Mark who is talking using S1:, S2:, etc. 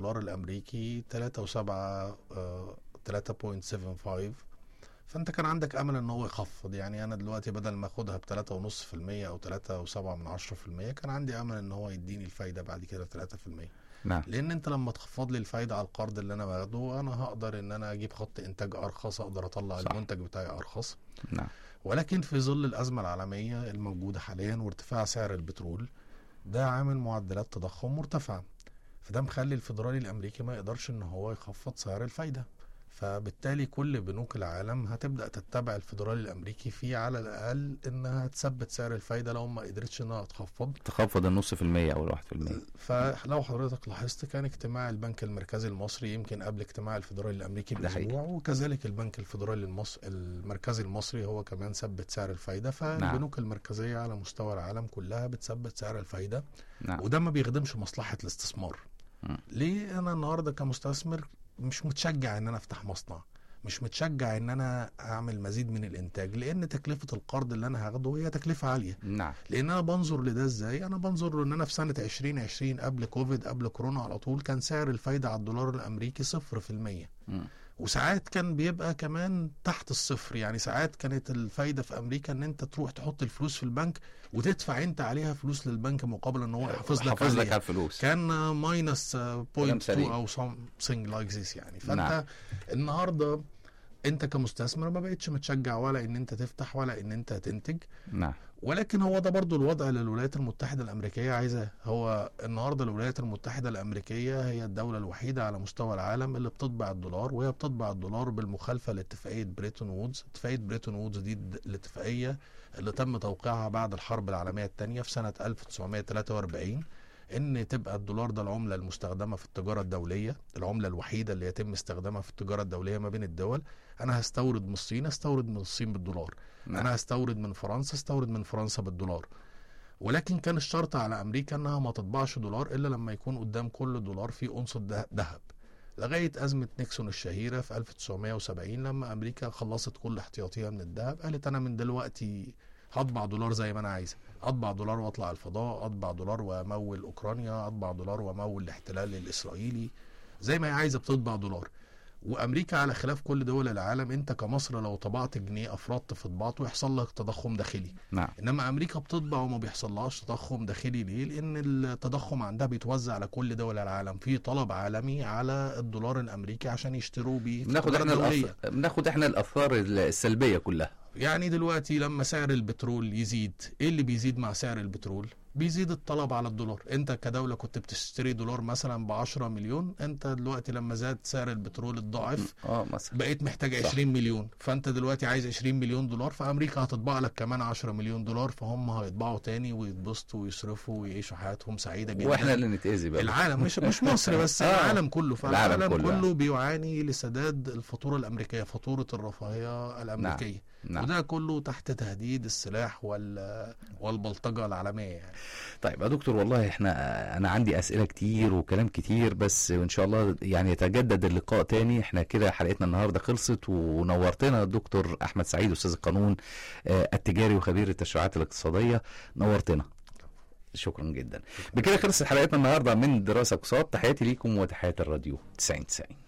S1: الدولار الامريكي 3 و7 3.75 فانت كان عندك امل ان هو يخفض يعني انا دلوقتي بدل ما اخدها ب 3.5% او 3.7 من 10% كان عندي امل ان هو يديني الفايده بعد كده 3%
S2: نعم
S1: لان انت لما تخفض لي الفايده على القرض اللي انا باخده انا هقدر ان انا اجيب خط انتاج ارخص اقدر اطلع
S2: صح.
S1: المنتج بتاعي ارخص
S2: نعم
S1: ولكن في ظل الازمه العالميه الموجوده حاليا وارتفاع سعر البترول ده عامل معدلات تضخم مرتفعه فده مخلي الفدرالي الامريكي ما يقدرش ان هو يخفض سعر الفايده فبالتالي كل بنوك العالم هتبدا تتبع الفدرالي الامريكي في على الاقل انها تثبت سعر الفايده لو ما قدرتش انها تخفض
S2: تخفض النص في المية او الواحد في المية
S1: فلو حضرتك لاحظت كان اجتماع البنك المركزي المصري يمكن قبل اجتماع الفدرالي الامريكي
S2: ده حقيقي.
S1: باسبوع وكذلك البنك الفدرالي المص... المركزي المصري هو كمان ثبت سعر الفايده فالبنوك المركزيه على مستوى العالم كلها بتثبت سعر الفايده
S2: نعم
S1: وده ما بيخدمش مصلحه الاستثمار
S2: مم.
S1: ليه انا النهارده كمستثمر مش متشجع ان انا افتح مصنع مش متشجع ان انا اعمل مزيد من الانتاج لان تكلفه القرض اللي انا هاخده هي تكلفه عاليه
S2: نعم
S1: لان انا بنظر لده ازاي انا بنظر ان انا في سنه 2020 قبل كوفيد قبل كورونا على طول كان سعر الفايده على الدولار الامريكي صفر في المية
S2: مم.
S1: وساعات كان بيبقى كمان تحت الصفر يعني ساعات كانت الفايده في امريكا ان انت تروح تحط الفلوس في البنك وتدفع انت عليها فلوس للبنك مقابل ان هو يحافظ لك
S2: حافظ لك
S1: عليها
S2: على الفلوس
S1: كان ماينس بوينت
S2: سليم.
S1: او something لايك ذيس يعني فانت
S2: نعم.
S1: النهارده انت كمستثمر ما بقتش متشجع ولا ان انت تفتح ولا ان انت تنتج
S2: نعم
S1: ولكن هو ده برضو الوضع اللي الولايات المتحدة الأمريكية عايزاه هو النهاردة الولايات المتحدة الأمريكية هي الدولة الوحيدة على مستوى العالم اللي بتطبع الدولار وهي بتطبع الدولار بالمخالفة لاتفاقية بريتون وودز اتفاقية بريتون وودز دي الد- الاتفاقية اللي تم توقيعها بعد الحرب العالمية الثانية في سنة 1943 ان تبقى الدولار ده العمله المستخدمه في التجاره الدوليه العمله الوحيده اللي يتم استخدامها في التجاره الدوليه ما بين الدول انا هستورد من الصين استورد من الصين بالدولار
S2: نعم.
S1: انا هستورد من فرنسا استورد من فرنسا بالدولار ولكن كان الشرط على امريكا انها ما تطبعش دولار الا لما يكون قدام كل دولار فيه انصة ده- ذهب لغايه ازمه نيكسون الشهيره في 1970 لما امريكا خلصت كل احتياطيها من الذهب قالت انا من دلوقتي هطبع دولار زي ما انا عايزه اطبع دولار واطلع الفضاء اطبع دولار وامول اوكرانيا اطبع دولار وامول الاحتلال الاسرائيلي زي ما هي عايزه بتطبع دولار وامريكا على خلاف كل دول العالم انت كمصر لو طبعت جنيه افرضت في طباعته يحصل لك تضخم داخلي
S2: نعم
S1: انما امريكا بتطبع وما بيحصلهاش تضخم داخلي ليه لان التضخم عندها بيتوزع على كل دول العالم في طلب عالمي على الدولار الامريكي عشان يشتروا بيه
S2: بناخد
S1: تجارة
S2: احنا
S1: دولية.
S2: الأث... بناخد احنا الاثار السلبيه كلها
S1: يعني دلوقتي لما سعر البترول يزيد ايه اللي بيزيد مع سعر البترول بيزيد الطلب على الدولار انت كدولة كنت بتشتري دولار مثلا ب 10 مليون انت دلوقتي لما زاد سعر البترول الضعف
S2: اه مثلا
S1: بقيت محتاج
S2: صح.
S1: 20 مليون فانت دلوقتي عايز 20 مليون دولار فامريكا هتطبع لك كمان 10 مليون دولار فهم هيطبعوا تاني ويتبسطوا ويصرفوا ويعيشوا حياتهم سعيده جدا
S2: واحنا اللي نتاذي بقى
S1: العالم مش مش مصر بس
S2: آه.
S1: العالم كله
S2: العالم
S1: فالعالم
S2: كله.
S1: كله بيعاني لسداد الفاتوره الامريكيه فاتوره الرفاهيه الامريكيه
S2: نعم
S1: وده كله تحت تهديد السلاح وال والبلطجه العالميه يعني
S2: طيب يا دكتور والله احنا انا عندي اسئله كتير وكلام كتير بس وان شاء الله يعني يتجدد اللقاء تاني احنا كده حلقتنا النهارده خلصت ونورتنا الدكتور احمد سعيد استاذ القانون آه، التجاري وخبير التشريعات الاقتصاديه نورتنا شكرا جدا بكده خلصت حلقتنا النهارده من دراسه اقتصاد تحياتي ليكم وتحيات الراديو 90 90